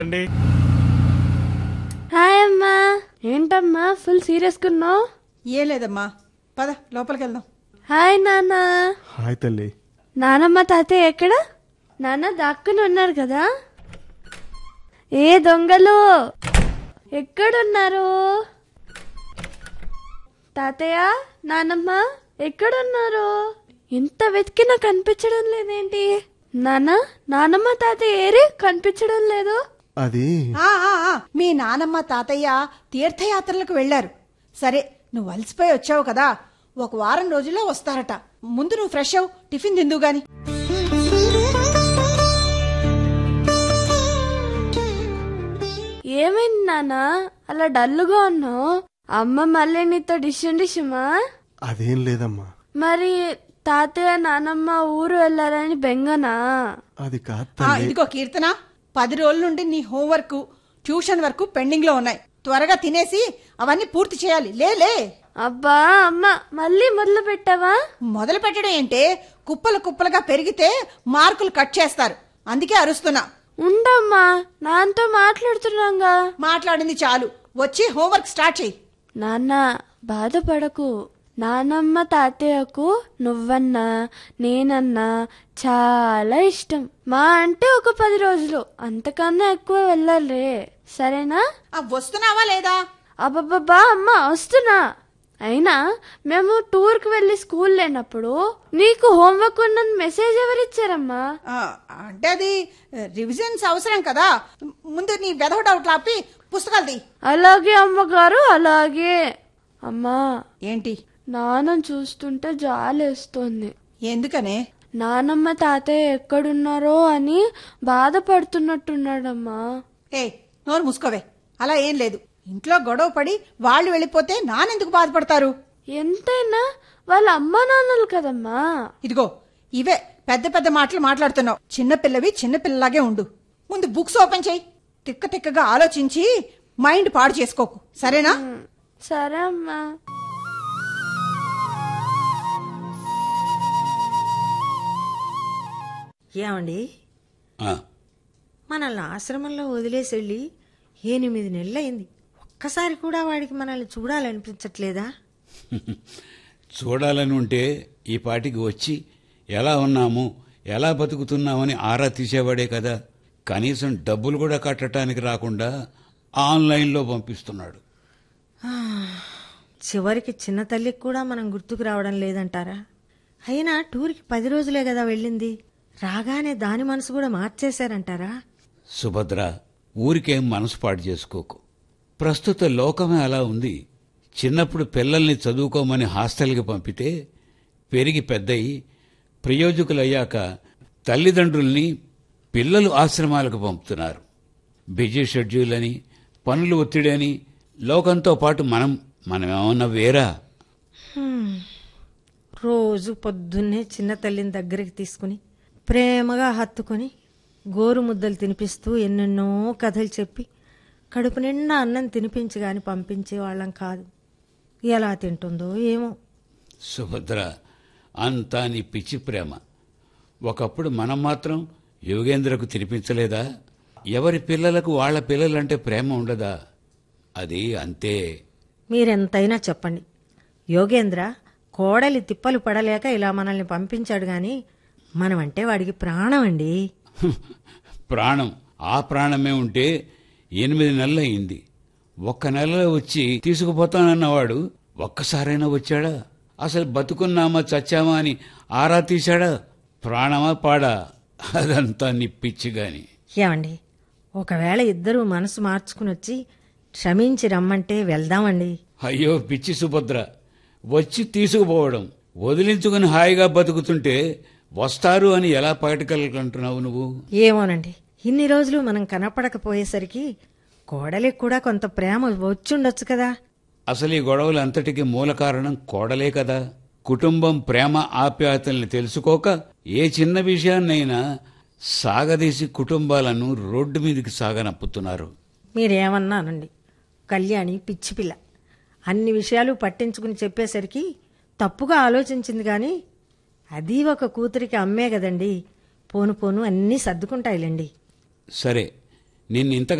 అండి హాయ్ అమ్మా ఏంటమ్మా ఫుల్ సీరియస్ కున్నావు ఏం లేదమ్మా పద లోపలికి వెళ్దాం హాయ్ నాన్న హాయ్ తల్లి నానమ్మ తాతయ్య ఎక్కడ నాన్న దాక్కుని ఉన్నారు కదా ఏ దొంగలు ఎక్కడున్నారు తాతయ్య నానమ్మ ఎక్కడున్నారు ఎంత వెతికినా కనిపించడం లేదేంటి నాన్న నానమ్మ తాతయ్య ఏరే కనిపించడం లేదు అది ఆ, ఆ, ఆ, మీ నానమ్మ తాతయ్య తీర్థయాత్రలకు వెళ్లారు సరే నువ్వు అలసిపోయి వచ్చావు కదా ఒక వారం రోజుల్లో వస్తారట ముందు నువ్వు ఫ్రెష్ అవు టిఫిన్ తిందు గాని ఏమైంది నాన్న అలా డల్లుగా ఉన్నావు అమ్మ మళ్ళీ నీతో డిష్ డిషమా అదేం లేదమ్మా మరి తాతయ్య నానమ్మ ఊరు వెళ్ళారని బెంగనా అది కాదు ఆ, తల్లి ఇదిగో కీర్తన పది రోజుల నుండి నీ హోంవర్క్ ట్యూషన్ వరకు పెండింగ్ లో ఉన్నాయి త్వరగా తినేసి అవన్నీ పూర్తి చేయాలి లే లే అబ్బా అమ్మ మళ్ళీ మొదలు పెట్టావా మొదలు పెట్టడం ఏంటే కుప్పలు కుప్పలుగా పెరిగితే మార్కులు కట్ చేస్తారు అందుకే అరుస్తున్నా ఉండమ్మా నాన్నతో మాట్లాడుతున్నాగా మాట్లాడింది చాలు వచ్చి హోంవర్క్ స్టార్ట్ చెయ్యి నాన్న బాధపడకు నానమ్మ తాతయ్యకు నువ్వన్నా నేనన్నా చాలా ఇష్టం మా అంటే ఒక పది రోజులు అంతకన్నా ఎక్కువ వెళ్ళాలే సరేనా ఆ, వస్తున్నావా లేదా అబ్బబ్బబ్బా అమ్మ వస్తున్నా అయినా మేము టూర్కి వెళ్ళి స్కూల్ లేనప్పుడు నీకు హోంవర్క్ ఉన్నది మెసేజ్ ఎవరిచ్చారమ్మా ఆ, అంటే అది రివిజన్స్ అవసరం కదా ముందు నీ వెధవ డౌట్లు ఆపి పుస్తకాలు తీ అలాగే అమ్మగారు అలాగే అమ్మా ఏంటి నాన్న చూస్తుంటే జాలేస్తోంది ఎందుకనే నానమ్మ తాతయ్య ఎక్కడున్నారో అని బాధపడుతున్నట్టున్నాడమ్మా ఏ నోరు మూసుకోవే అలా ఏం లేదు ఇంట్లో గొడవ పడి వాళ్ళు వెళ్ళిపోతే నానెందుకు బాధపడతారు ఎంతైనా వాళ్ళ అమ్మ నాన్నలు కదమ్మా ఇదిగో ఇవే పెద్ద పెద్ద మాటలు మాట్లాడుతున్నావు చిన్నపిల్లవి చిన్నపిల్లలాగే ఉండు ముందు బుక్స్ ఓపెన్ చేయి తిక్క తిక్కగా ఆలోచించి మైండ్ పాడు చేసుకోకు సరేనా సరే అమ్మా ఏమండి ఆ, మనల్ని ఆశ్రమంలో వదిలేసి వెళ్ళి ఎనిమిది నెలలైంది ఒక్కసారి కూడా వాడికి మనల్ని చూడాలనిపించట్లేదా చూడాలని ఉంటే ఈ పాటికి వచ్చి ఎలా ఉన్నాము ఎలా బతుకుతున్నామని ఆరా తీసేవాడే కదా కనీసం డబ్బులు కూడా కట్టడానికి రాకుండా ఆన్లైన్లో పంపిస్తున్నాడు చివరికి చిన్న తల్లికి కూడా మనం గుర్తుకు రావడం లేదంటారా అయినా టూర్కి పది రోజులే కదా వెళ్ళింది రాగానే దాని మనసు కూడా మార్చేశారంటారా సుభద్ర ఊరికేం మనసు పాడు చేసుకోకు ప్రస్తుత లోకమే అలా ఉంది చిన్నప్పుడు పిల్లల్ని చదువుకోమని హాస్టల్కి పంపితే పెరిగి పెద్దయి ప్రయోజకులయ్యాక తల్లిదండ్రుల్ని పిల్లలు ఆశ్రమాలకు పంపుతున్నారు బిజీ షెడ్యూల్ అని పనులు ఒత్తిడి అని లోకంతో పాటు మనం మనమేమన్నా వేరా హ్మ్. రోజు పొద్దున్నే చిన్న తల్లిని దగ్గరికి తీసుకుని ప్రేమగా హత్తుకొని గోరు ముద్దలు తినిపిస్తూ ఎన్నెన్నో కథలు చెప్పి కడుపు నిండా అన్నం తినిపించి గాని పంపించే వాళ్ళం కాదు ఎలా తింటుందో ఏమో సుభద్ర అంతా నీ పిచ్చి ప్రేమ ఒకప్పుడు మనం మాత్రం యోగేంద్రకు తినిపించలేదా ఎవరి పిల్లలకు వాళ్ళ పిల్లలంటే ప్రేమ ఉండదా అది అంతే మీరెంతైనా చెప్పండి యోగేంద్ర కోడలి తిప్పలు పడలేక ఇలా మనల్ని పంపించాడు గాని మనమంటే వాడికి ప్రాణం అండి హ్మ్. ప్రాణం ఆ ప్రాణమే ఉంటే ఎనిమిది నెలలు అయింది ఒక్క నెలలో వచ్చి తీసుకుపోతానన్నవాడు ఒక్కసారైనా వచ్చాడా అసలు బతుకున్నామా చచ్చామా అని ఆరా తీశాడా ప్రాణమా పాడా అదంతా నీ పిచ్చి గాని ఏమండి ఒకవేళ ఇద్దరూ మనసు మార్చుకుని వచ్చి క్షమించి రమ్మంటే వెళ్దామండి అయ్యో పిచ్చి సుభద్ర వచ్చి తీసుకుపోవడం వదిలించుకుని హాయిగా బతుకుతుంటే వస్తారు అని ఎలా పగటగలంటున్నావు నువ్వు ఏమోనండి ఇన్ని రోజులు మనం కనపడకపోయేసరికి కోడలికి కూడా కొంత ప్రేమ వచ్చుండొచ్చు కదా అసలు ఈ గొడవలు అంతటికి మూల కారణం కోడలే కదా కుటుంబం ప్రేమ ఆప్యాయతల్ని తెలుసుకోక ఏ చిన్న విషయాన్నైనా సాగదీసి కుటుంబాలను రోడ్డు మీదకి సాగనప్పుతున్నారు మీరేమన్నానండి కళ్యాణి పిచ్చి పిల్ల అన్ని విషయాలు పట్టించుకుని చెప్పేసరికి తప్పుగా ఆలోచించింది కానీ అది ఒక కూతురికి అమ్మే కదండి పోను పోను అన్నీ సర్దుకుంటాయిలేండి సరే నిన్ను ఇంత